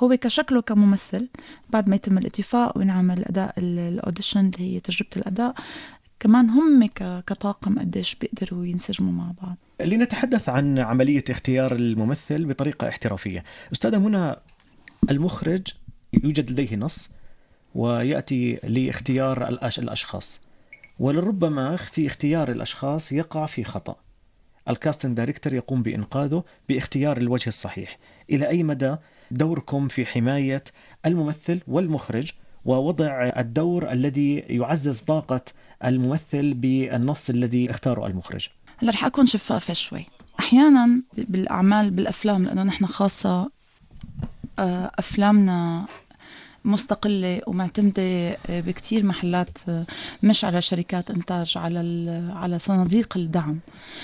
هو كشكله كممثل بعد ما يتم الاتفاق وينعمل اداء الاوديشن اللي هي تجربه الاداء كمان هم كطاقم قديش بيقدروا ينسجموا مع بعض لنتحدث عن عملية اختيار الممثل بطريقة احترافية أستاذة منى المخرج يوجد لديه نص ويأتي لاختيار الأشخاص ولربما في اختيار الأشخاص يقع في خطأ الكاستنج دايركتور يقوم بإنقاذه باختيار الوجه الصحيح إلى أي مدى دوركم في حماية الممثل والمخرج ووضع الدور الذي يعزز طاقة الممثل بالنص الذي اختاره المخرج هلا رح اكون شفافه شوي احيانا بالاعمال بالافلام لانه نحن خاصه آه، افلامنا مستقلة ومعتمدة بكتير محلات مش على شركات إنتاج على على صناديق الدعم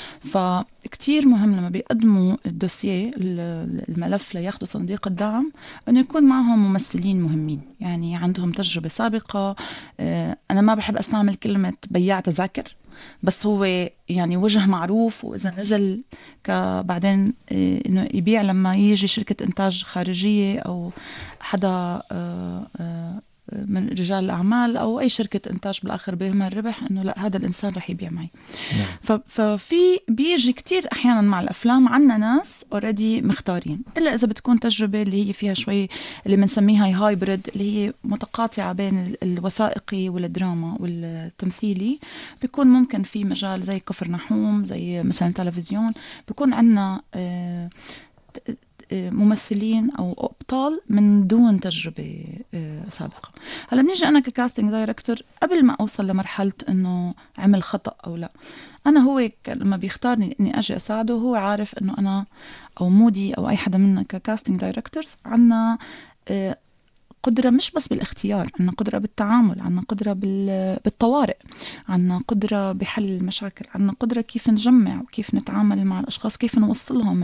فكتير مهم لما بيقدموا الدوسيه الملف لياخذوا صناديق الدعم انه يكون معهم ممثلين مهمين يعني عندهم تجربه سابقه آه، انا ما بحب استعمل كلمه بياع تذاكر بس هو يعني وجه معروف واذا نزل بعدين آه، انه يبيع لما يجي شركه انتاج خارجيه او حدا آه، آه، من رجال الاعمال او اي شركه انتاج بالاخر بيهمها الربح انه لا هذا الانسان رح يبيع معي نعم. ففي بيجي كتير احيانا مع الافلام عنا ناس اوريدي مختارين الا اذا بتكون تجربه اللي هي فيها شوي اللي بنسميها هايبريد اللي هي متقاطعه بين الوثائقي والدراما والتمثيلي بيكون ممكن في مجال زي كفر نحوم زي مثلا تلفزيون بيكون عنا آه ممثلين او ابطال من دون تجربه آه، سابقه هلا بنيجي انا ككاستنج دايركتور قبل ما اوصل لمرحله انه عمل خطا او لا انا هو لما بيختارني اني اجي اساعده هو عارف انه انا او مودي او اي حدا منا ككاستنج دايركتورز عنا آه، قدرة مش بس بالاختيار عنا قدرة بالتعامل عنا قدرة بالطوارئ عنا قدرة بحل المشاكل عنا قدرة كيف نجمع وكيف نتعامل مع الأشخاص كيف نوصلهم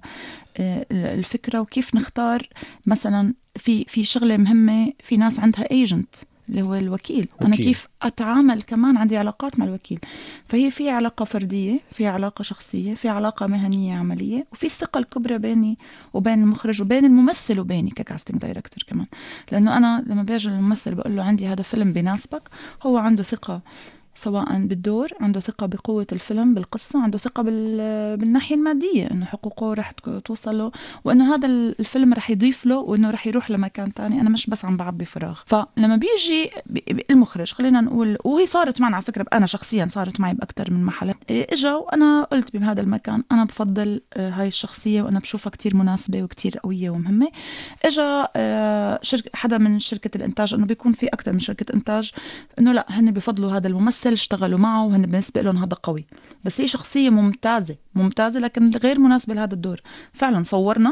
الفكرة وكيف نختار مثلا في في شغلة مهمة في ناس عندها ايجنت اللي هو الوكيل أوكي. أنا كيف أتعامل كمان عندي علاقات مع الوكيل فهي في علاقة فردية في علاقة شخصية في علاقة مهنية عملية وفي الثقة الكبرى بيني وبين المخرج وبين الممثل وبيني ككاستنج دايركتور كمان لأنه أنا لما بيجي الممثل بقول له عندي هذا فيلم بيناسبك هو عنده ثقة سواء بالدور عنده ثقة بقوة الفيلم بالقصة عنده ثقة بالناحية المادية انه حقوقه رح توصل له وانه هذا الفيلم رح يضيف له وانه رح يروح لمكان تاني انا مش بس عم بعبي فراغ فلما بيجي المخرج خلينا نقول وهي صارت معنا على فكرة انا شخصيا صارت معي باكثر من محل إيه، اجا وانا قلت بهذا المكان انا بفضل آه، هاي الشخصية وانا بشوفها كتير مناسبة وكتير قوية ومهمة اجا آه، شركة حدا من شركة الانتاج انه بيكون في اكثر من شركة انتاج انه لا هن بفضلوا هذا الممثل الممثل اشتغلوا معه وهن بالنسبة لهم هذا قوي بس هي شخصية ممتازة ممتازة لكن غير مناسبة لهذا الدور فعلا صورنا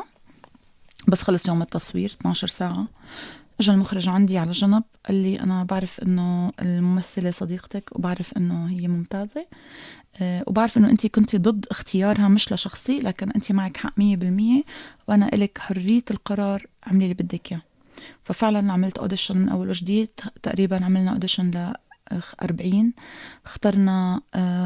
بس خلص يوم التصوير 12 ساعة اجى المخرج عندي على جنب قال لي انا بعرف انه الممثله صديقتك وبعرف انه هي ممتازه أه وبعرف انه انت كنتي ضد اختيارها مش لشخصي لكن انت معك حق 100% وانا إلك حريه القرار اعملي اللي بدك اياه ففعلا عملت اوديشن من اول وجديد تقريبا عملنا اوديشن 40 اخترنا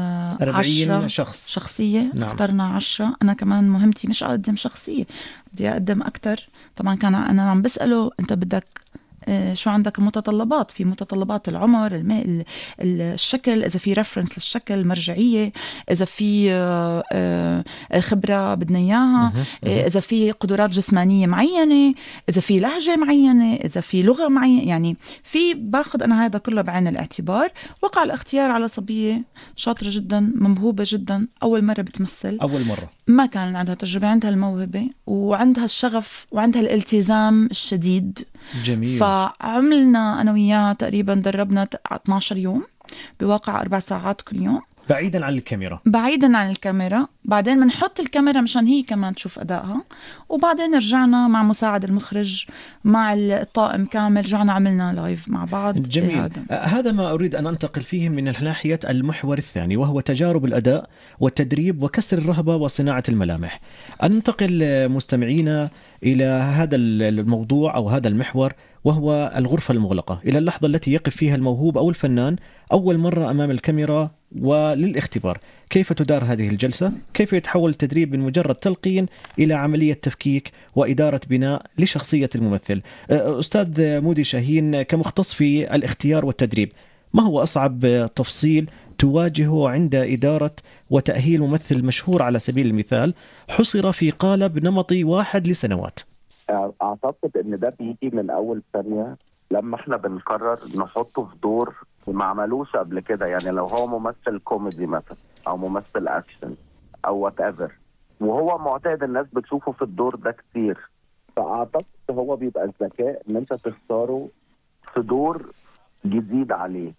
40 آه، شخص شخصية نعم. اخترنا 10 أنا كمان مهمتي مش أقدم شخصية بدي أقدم أكثر طبعا كان أنا عم بسأله أنت بدك آه، شو عندك المتطلبات في متطلبات العمر الماء الشكل اذا في ريفرنس للشكل مرجعيه اذا في آه، خبره بدنا اياها اذا في قدرات جسمانيه معينه اذا في لهجه معينه اذا في لغه معينه يعني في باخذ انا هذا كله بعين الاعتبار وقع الاختيار على صبيه شاطره جدا موهوبه جدا اول مره بتمثل اول مره ما كان عندها تجربه عندها الموهبه وعندها الشغف وعندها الالتزام الشديد جميل فعملنا انا وياها تقريبا دربنا 12 يوم بواقع اربع ساعات كل يوم بعيدا عن الكاميرا بعيدا عن الكاميرا بعدين بنحط الكاميرا مشان هي كمان تشوف ادائها وبعدين رجعنا مع مساعد المخرج مع الطاقم كامل رجعنا عملنا لايف مع بعض جميل هذا. آه، هذا ما اريد ان انتقل فيه من ناحيه المحور الثاني وهو تجارب الاداء والتدريب وكسر الرهبه وصناعه الملامح انتقل مستمعينا الى هذا الموضوع او هذا المحور وهو الغرفة المغلقة إلى اللحظة التي يقف فيها الموهوب أو الفنان أول مرة أمام الكاميرا وللاختبار كيف تدار هذه الجلسة كيف يتحول التدريب من مجرد تلقين إلى عملية تفكيك وإدارة بناء لشخصية الممثل أستاذ مودي شاهين كمختص في الاختيار والتدريب ما هو أصعب تفصيل تواجهه عند إدارة وتأهيل ممثل مشهور على سبيل المثال حصر في قالب نمطي واحد لسنوات اعتقد ان ده بيجي من اول ثانيه لما احنا بنقرر نحطه في دور ما عملوش قبل كده يعني لو هو ممثل كوميدي مثلا او ممثل اكشن او وات ايفر وهو معتاد الناس بتشوفه في الدور ده كتير فاعتقد هو بيبقى الذكاء ان انت تختاره في دور جديد عليه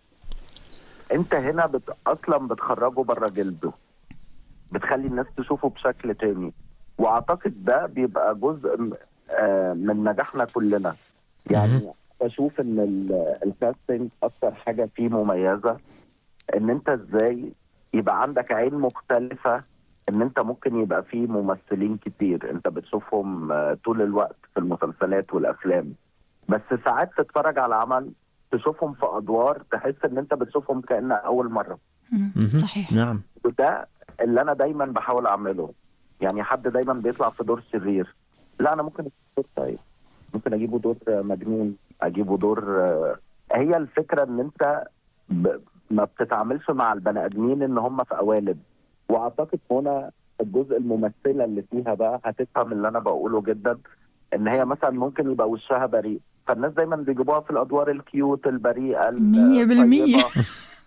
انت هنا بت... اصلا بتخرجه بره جلده بتخلي الناس تشوفه بشكل تاني واعتقد ده بيبقى جزء آه، من نجاحنا كلنا يعني بشوف ان الكاستنج اكتر حاجه فيه مميزه ان انت ازاي يبقى عندك عين مختلفه ان انت ممكن يبقى فيه ممثلين كتير انت بتشوفهم آه، طول الوقت في المسلسلات والافلام بس ساعات تتفرج على عمل تشوفهم في ادوار تحس ان انت بتشوفهم كانها اول مره صحيح نعم وده اللي انا دايما بحاول اعمله يعني حد دايما بيطلع في دور شرير لا انا ممكن دور طيب ممكن اجيبه دور مجنون اجيبه دور هي الفكره ان انت ب... ما بتتعاملش مع البني ادمين ان هم في قوالب واعتقد هنا الجزء الممثله اللي فيها بقى هتفهم اللي انا بقوله جدا ان هي مثلا ممكن يبقى وشها بريء فالناس دايما بيجيبوها في الادوار الكيوت البريئه 100%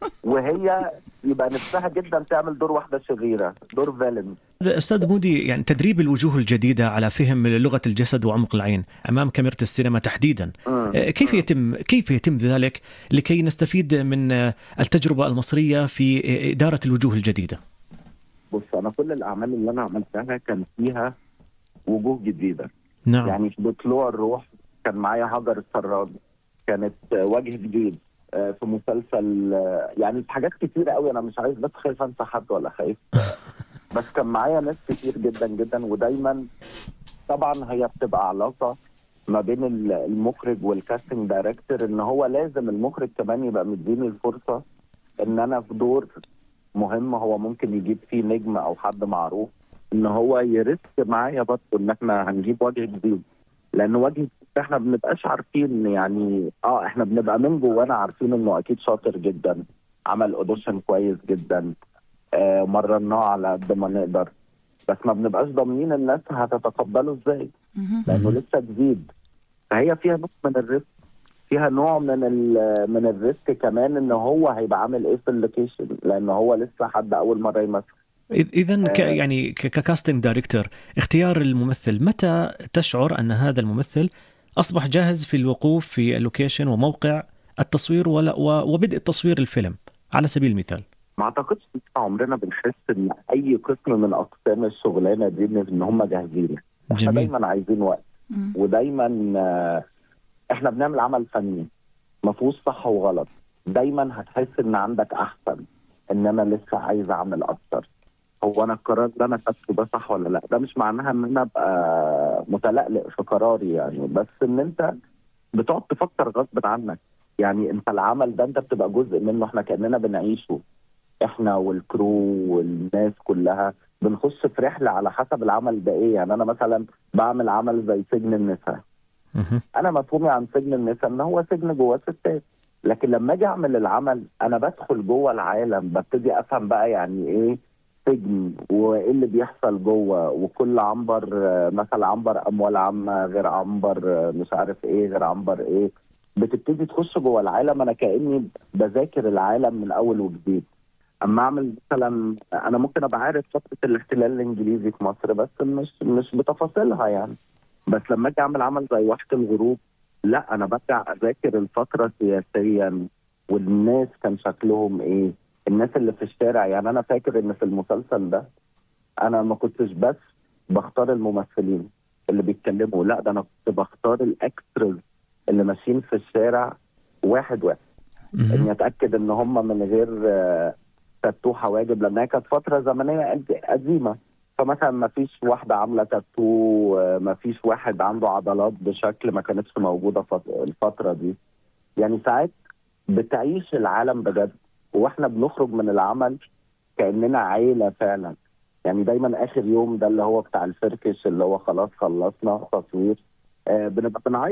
وهي يبقى نفسها جدا تعمل دور واحده شريره دور فيلن استاذ مودي يعني تدريب الوجوه الجديده على فهم لغه الجسد وعمق العين امام كاميرا السينما تحديدا مم. كيف يتم كيف يتم ذلك لكي نستفيد من التجربه المصريه في اداره الوجوه الجديده بص انا كل الاعمال اللي انا عملتها كان فيها وجوه جديده نعم يعني في بطلوع الروح كان معايا هاجر السراج كانت وجه جديد آه، في مسلسل آه، يعني في حاجات كتيرة قوي انا مش عايز بس خايف انسى حد ولا خايف بس كان معايا ناس كتير جدا جدا ودايما طبعا هي بتبقى علاقه ما بين المخرج والكاستنج دايركتور ان هو لازم المخرج كمان يبقى مديني الفرصه ان انا في دور مهم هو ممكن يجيب فيه نجم او حد معروف ان هو يرسك معايا برضه ان احنا هنجيب وجه جديد لان وجه احنا ما بنبقاش عارفين يعني اه احنا بنبقى من جوانا عارفين انه اكيد شاطر جدا عمل اوديشن كويس جدا آه مرناه على قد ما نقدر بس ما بنبقاش ضامنين الناس هتتقبله ازاي لانه لسه جديد فهي فيها نوع من الريسك فيها نوع من من الريسك كمان ان هو هيبقى عامل ايه في اللوكيشن لان هو لسه حد اول مره يمثل اذا ك يعني ككاستنج دايركتور اختيار الممثل متى تشعر ان هذا الممثل اصبح جاهز في الوقوف في اللوكيشن وموقع التصوير ولا وبدء تصوير الفيلم على سبيل المثال ما اعتقدش ان عمرنا بنحس ان اي قسم من اقسام الشغلانه دي ان هم جاهزين احنا دايما عايزين وقت ودايما احنا بنعمل عمل فني ما فيهوش صح وغلط دايما هتحس ان عندك احسن ان انا لسه عايز اعمل اكتر هو انا القرار ده انا خدته ده صح ولا لا ده مش معناها ان انا ابقى متلقلق في قراري يعني بس ان انت بتقعد تفكر غصب عنك يعني انت العمل ده انت بتبقى جزء منه احنا كاننا بنعيشه احنا والكرو والناس كلها بنخش في رحله على حسب العمل ده ايه يعني انا مثلا بعمل عمل زي سجن النساء انا مفهومي عن سجن النساء ان هو سجن جواه ستات لكن لما اجي اعمل العمل انا بدخل جوه العالم ببتدي افهم بقى يعني ايه سجن وايه اللي بيحصل جوه وكل عنبر مثلا عنبر اموال عامه غير عنبر مش عارف ايه غير عنبر ايه بتبتدي تخش جوه العالم انا كاني بذاكر العالم من اول وجديد اما اعمل مثلا انا ممكن ابقى عارف فتره الاحتلال الانجليزي في مصر بس مش مش بتفاصيلها يعني بس لما اجي اعمل عمل زي وحده الغروب لا انا برجع اذاكر الفتره سياسيا والناس كان شكلهم ايه الناس اللي في الشارع يعني انا فاكر ان في المسلسل ده انا ما كنتش بس بختار الممثلين اللي بيتكلموا لا ده انا كنت بختار الاكسترز اللي ماشيين في الشارع واحد واحد اني اتاكد ان هم من غير تاتو حواجب لانها كانت فتره زمنيه قديمه فمثلا ما فيش واحده عامله تاتو ما فيش واحد عنده عضلات بشكل ما كانتش موجوده الفتره دي يعني ساعات بتعيش العالم بجد واحنا بنخرج من العمل كاننا عيله فعلا يعني دايما اخر يوم ده اللي هو بتاع الفركش اللي هو خلاص خلصنا تصوير آه بنبقى بنعيط